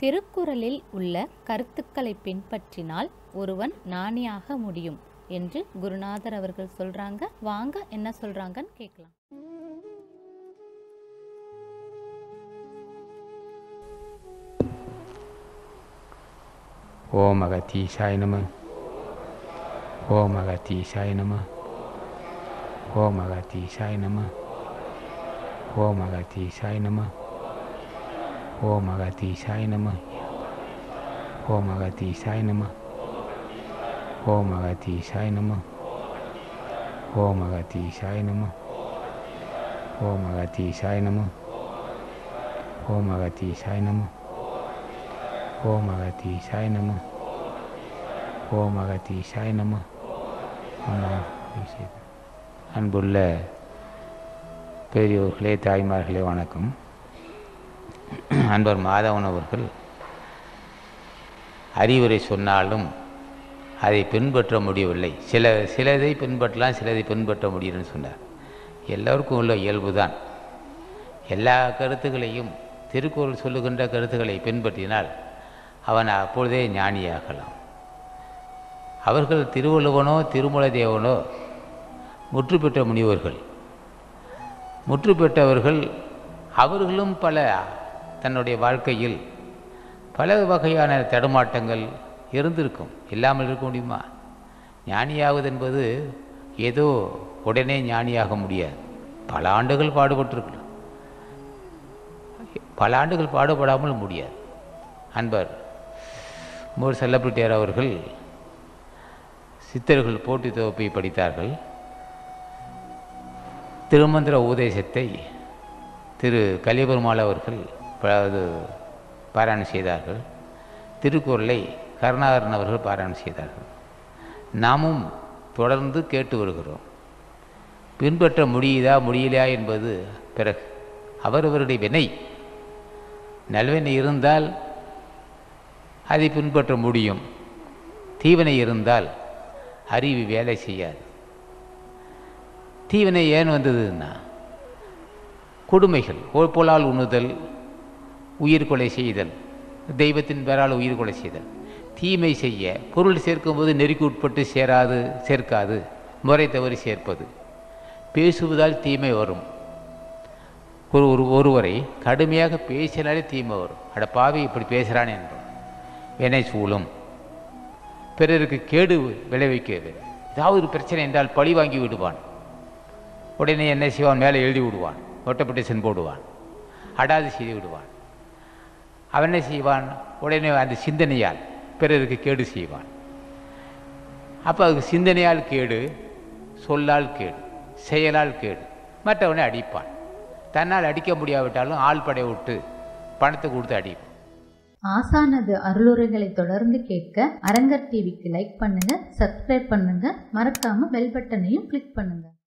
திருக்குறளில் உள்ள கருத்துக்களை பின்பற்றினால் ஒருவன் ஞானியாக முடியும் என்று குருநாதர் அவர்கள் சொல்றாங்க வாங்க என்ன சொல்றாங்கன்னு கேட்கலாம் ஓம் அகத்தீசாய நம ஓம் அகத்தீசாய நம ஓம் அகத்தீசாய நம ஓம் அகத்தீசாய நம ஓம் அகத்தீசாய நம ஓம் அகத்தீசாய நம ஓம் அகத்தீசாய நம ஓம் அகத்தீசாய நம ஓம் அகத்தீசாய நம ஓம் அகத்தீசாய நம ஓம் அகத்தீசாய நம ஓம் அகத்தீசாய நம அம்மா ஈஸ்வரி. அன்புள்ள பெரியோர்களே தாய்மார்களே வணக்கம் அன்பர் மாதவன் அவர்கள் அறிவுரை சொன்னாலும் அதை பின்பற்ற முடியவில்லை சில சிலதை பின்பற்றலாம் சிலதை பின்பற்ற முடியும்னு சொன்னார் எல்லோருக்கும் உள்ள இயல்பு தான் எல்லா கருத்துக்களையும் திருக்குறள் சொல்லுகின்ற கருத்துக்களை பின்பற்றினால் அவன் அப்பொழுதே ஞானியாகலாம் அவர்கள் திருவள்ளுவனோ திருமலை தேவனோ முற்று பெற்ற முனிவர்கள் முற்று பெற்றவர்கள் அவர்களும் பல தன்னுடைய வாழ்க்கையில் பல வகையான தடுமாட்டங்கள் இருந்திருக்கும் இல்லாமல் இருக்க முடியுமா ஞானியாவது என்பது ஏதோ உடனே ஞானியாக முடியாது பல ஆண்டுகள் பாடுபட்டிருக்கலாம் பல ஆண்டுகள் பாடுபடாமல் முடியாது அன்பர் மோர் செல்லப்பிட்டியார் அவர்கள் சித்தர்கள் போட்டி தொகுப்பை படித்தார்கள் திருமந்திர உபதேசத்தை திரு கலிபெருமாள் அவர்கள் ப- அது பாராயணம் செய்தார்கள் திருக்குறளை கருணாகரன் அவர்கள் பாராயணம் செய்தார்கள் நாமும் தொடர்ந்து கேட்டு வருகிறோம் பின்பற்ற முடியுதா முடியலையா என்பது பிறகு அவரவருடைய வினை நல்வினை இருந்தால் அதை பின்பற்ற முடியும் தீவினை இருந்தால் அறிவு வேலை செய்யாது தீவினை ஏன் வந்ததுன்னா கொடுமைகள் ஓ- புலால் உண்ணுதல் உயிர் கொலை செய்தல் தெய்வத்தின் பெறால் உயிர் கொலை செய்தல் தீமை செய்ய பொருள் சேர்க்கும்போது நெருக்கி உட்பட்டு சேராது சேர்க்காது முறை தவறி சேர்ப்பது பேசுவதால் தீமை வரும் ஒரு ஒரு ஒருவரை கடுமையாக பேசினாலே தீமை வரும் அட பாவி இப்படி பேசுகிறானே என்போம் வினை சூழும் பிறருக்கு கேடு விளைவிக்கிறது ஏதாவது ஒரு பிரச்சனை என்றால் பழி வாங்கி விடுவான் உடனே என்ன செய்வான் மேலே எழுதி விடுவான் ஒட்டப்பட்டு போடுவான் அடாது செய்து விடுவான் அவன் என்ன செய்வான் உடனே அந்த சிந்தனையால் பிறருக்கு கேடு செய்வான் அப்போ அதுக்கு சிந்தனையால் கேடு சொல்லால் கேடு செயலால் கேடு மற்றவனை அடிப்பான் தன்னால் அடிக்க முடியாவிட்டாலும் ஆள் படை விட்டு பணத்தை கொடுத்து அடிப்பான் ஆசானது அருளுரைகளை தொடர்ந்து கேட்க அரங்கர் டிவிக்கு லைக் பண்ணுங்க சப்ஸ்கிரைப் பண்ணுங்க மறக்காம பெல் பட்டனையும் கிளிக் பண்ணுங்க